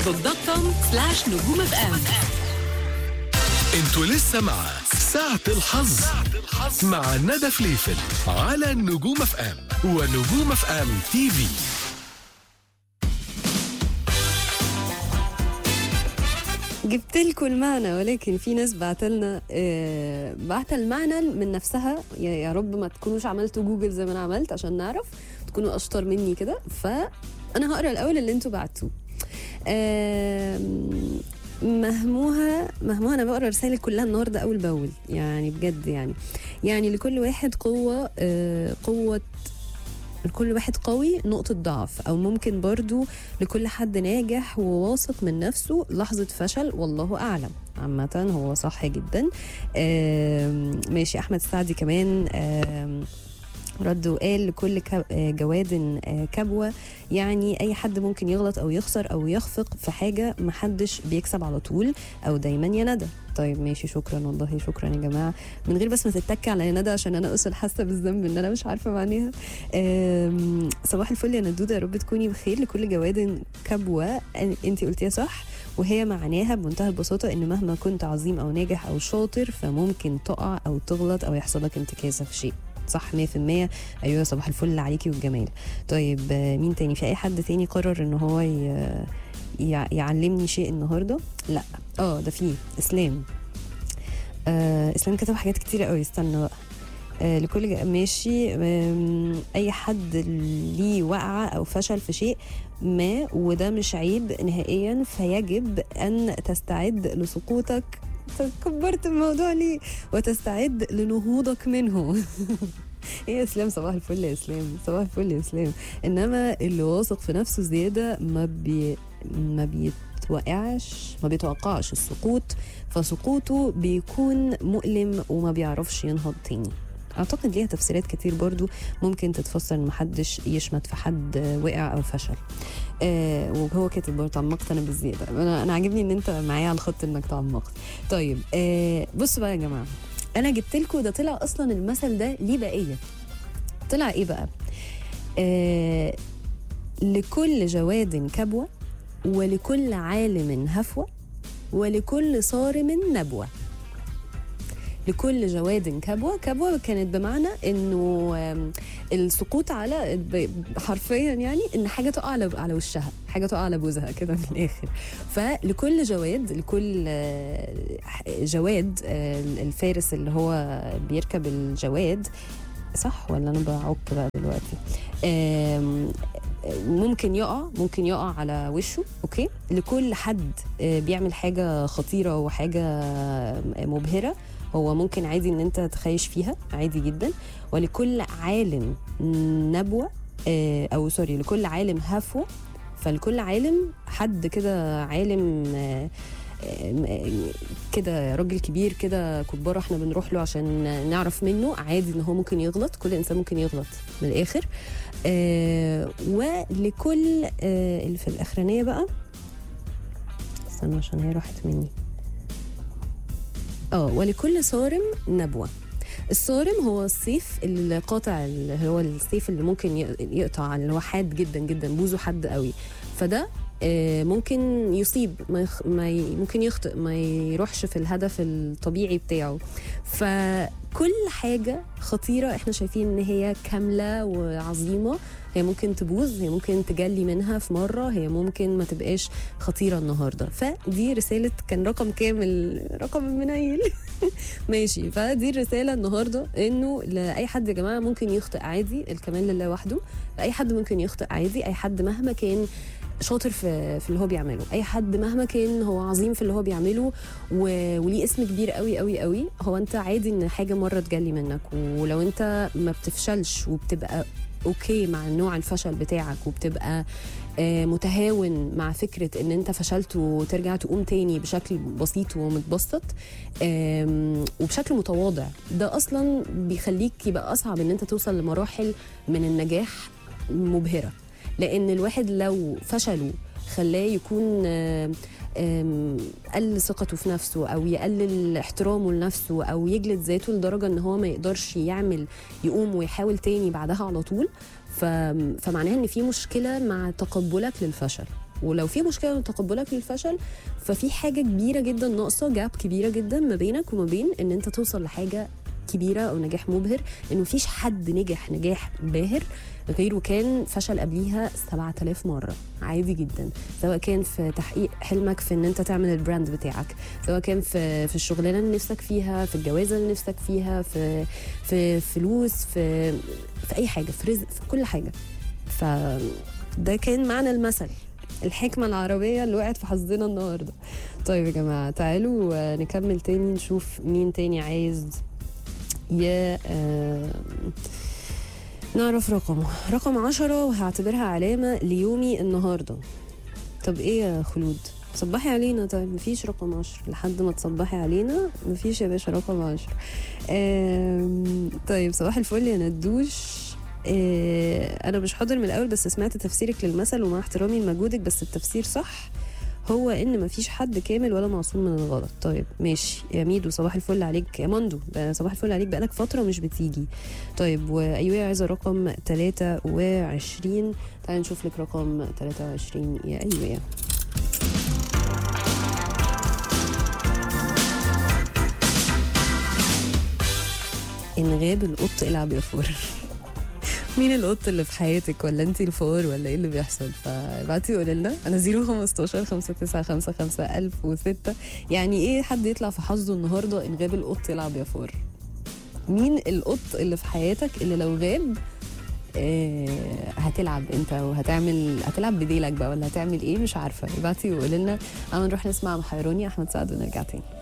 فيسبوك دوت كوم سلاش نجوم اف ام انتوا لسه مع ساعة الحظ مع ندى فليفل على نجوم اف ام ونجوم اف ام تي في جبت لكم المعنى ولكن في ناس بعتلنا آه بعت المعنى من نفسها يا, يا رب ما تكونوش عملتوا جوجل زي ما انا عملت عشان نعرف تكونوا اشطر مني كده فانا هقرا الاول اللي انتوا بعتوه آم، مهموها مهموها انا بقرا رسائل كلها النهارده اول باول يعني بجد يعني يعني لكل واحد قوه آه قوه لكل واحد قوي نقطة ضعف أو ممكن برضو لكل حد ناجح وواثق من نفسه لحظة فشل والله أعلم عامة هو صح جدا آم، ماشي أحمد السعدي كمان آم، رد وقال لكل كب- آه، جواد آه، كبوة يعني أي حد ممكن يغلط أو يخسر أو يخفق في حاجة محدش بيكسب على طول أو دايما يا ندى طيب ماشي شكرا والله شكرا يا جماعة من غير بس ما تتك على يا ندى عشان أنا أصلا حاسة بالذنب إن أنا مش عارفة معناها آم، صباح الفل يا ندودة يا رب تكوني بخير لكل جواد كبوة انت قلتيها صح وهي معناها بمنتهى البساطة إن مهما كنت عظيم أو ناجح أو شاطر فممكن تقع أو تغلط أو يحصل لك انتكاسة في شيء صح 100% ايوه صباح الفل عليكي والجمال طيب آه، مين تاني في اي حد تاني قرر ان هو ي- يع- يعلمني شيء النهارده لا اه ده فيه اسلام آه اسلام كتب حاجات كتيره قوي استنى بقى آه لكل جا- ماشي آم، اي حد ليه وقعه او فشل في شيء ما وده مش عيب نهائيا فيجب ان تستعد لسقوطك أنت كبرت الموضوع ليه وتستعد لنهوضك منه ايه يا اسلام صباح الفل يا اسلام صباح الفل يا اسلام انما اللي واثق في نفسه زياده ما بي ما بيتوقعش ما بيتوقعش السقوط فسقوطه بيكون مؤلم وما بيعرفش ينهض تاني اعتقد ليها تفسيرات كتير برضو ممكن تتفسر ان محدش يشمت في حد وقع او فشل آه وهو كاتب برضه تعمقت انا بالزياده انا انا عاجبني ان انت معايا على الخط انك تعمقت طيب آه بصوا بقى يا جماعه انا جبت لكم ده طلع اصلا المثل ده ليه بقيه طلع ايه بقى آه لكل جواد كبوه ولكل عالم هفوه ولكل صارم نبوه لكل جواد كبوه كبوه كانت بمعنى انه آم، السقوط على ب- حرفيا يعني ان حاجه تقع على على وشها حاجه تقع على بوزها كده من الاخر فلكل جواد لكل آه، جواد آه، الفارس اللي هو بيركب الجواد صح ولا انا بعك بقى دلوقتي آم، ممكن يقع ممكن يقع على وشه اوكي لكل حد آه، بيعمل حاجه خطيره وحاجه مبهره هو ممكن عادي ان انت تخيش فيها عادي جدا ولكل عالم نبوه آه، او سوري لكل عالم هفوه فلكل عالم حد كده عالم آه، آه، كده راجل كبير كده كبار احنا بنروح له عشان نعرف منه عادي ان هو ممكن يغلط كل انسان ممكن يغلط من الاخر آه ولكل آه اللي في الاخرانيه بقى استنى عشان هي راحت مني اه ولكل صارم نبوه الصارم هو السيف القاطع اللي هو السيف اللي ممكن ي- يقطع اللي هو حاد جدا جدا بوزه حد قوي فده آه، ممكن يصيب ما يخ... ما ي... ممكن يخطئ ما يروحش في الهدف الطبيعي بتاعه فكل حاجة خطيرة احنا شايفين ان هي كاملة وعظيمة هي ممكن تبوظ هي ممكن تجلي منها في مرة هي ممكن ما تبقاش خطيرة النهاردة فدي رسالة كان رقم كامل رقم المنيل ماشي فدي الرسالة النهاردة انه لأي حد يا جماعة ممكن يخطئ عادي الكمال لله وحده أي حد ممكن يخطئ عادي أي حد مهما كان شاطر في في اللي هو بيعمله اي حد مهما كان هو عظيم في اللي هو بيعمله و... وليه اسم كبير قوي قوي قوي هو انت عادي ان حاجه مره تجلي منك ولو انت ما بتفشلش وبتبقى اوكي مع نوع الفشل بتاعك وبتبقى آه، متهاون مع فكره ان انت فشلت وترجع تقوم تاني بشكل بسيط ومتبسط آم، وبشكل متواضع ده اصلا بيخليك يبقى اصعب ان انت توصل لمراحل من النجاح مبهره لان الواحد لو فشله خلاه يكون آم، آم، قل ثقته في نفسه او يقلل احترامه لنفسه او يجلد ذاته لدرجه ان هو ما يقدرش يعمل يقوم ويحاول تاني بعدها على طول ف... فمعناها ان في مشكله مع تقبلك للفشل ولو في مشكله من تقبلك للفشل ففي حاجه كبيره جدا ناقصه جاب كبيره جدا ما بينك وما بين ان انت توصل لحاجه كبيره او نجاح مبهر انه مفيش حد نجح نجاح باهر غيره كان فشل قبليها 7000 مره عادي جدا سواء كان في تحقيق حلمك في ان انت تعمل البراند بتاعك سواء كان في في الشغلانه اللي نفسك فيها في الجوازه اللي نفسك فيها في في فلوس في في اي حاجه في رزق في كل حاجه ف ده كان معنى المثل الحكمة العربية اللي وقعت في حظنا النهاردة طيب يا جماعة تعالوا آه، نكمل تاني نشوف مين تاني عايز يا آه، نعرف رقمه رقم عشرة وهعتبرها علامة ليومي النهاردة طب ايه يا خلود صبحي علينا طيب مفيش رقم عشر لحد ما تصبحي علينا مفيش يا باشا رقم عشر آم، طيب صباح الفل يا ندوش آه، انا مش حاضر من الاول بس سمعت تفسيرك للمثل ومع احترامي لمجهودك بس التفسير صح هو ان مفيش حد كامل ولا معصوم من الغلط طيب ماشي يا ميدو صباح الفل عليك يا مندو ده صباح الفل عليك بقالك فتره مش بتيجي طيب وايوه عايزه رقم 23 تعالي نشوف لك رقم 23 يا ايوه ان غاب القط العب يا فور مين القط اللي في حياتك ولا انت الفور ولا ايه اللي بيحصل فابعتي قولي لنا انا 015 5955 1006 يعني ايه حد يطلع في حظه النهارده ان غاب القط يلعب يا فور مين القط اللي في حياتك اللي لو غاب آه هتلعب انت وهتعمل هتلعب بديلك بقى ولا هتعمل ايه مش عارفه ابعتي وقولي لنا اما نروح نسمع محيروني احمد سعد ونرجع تاني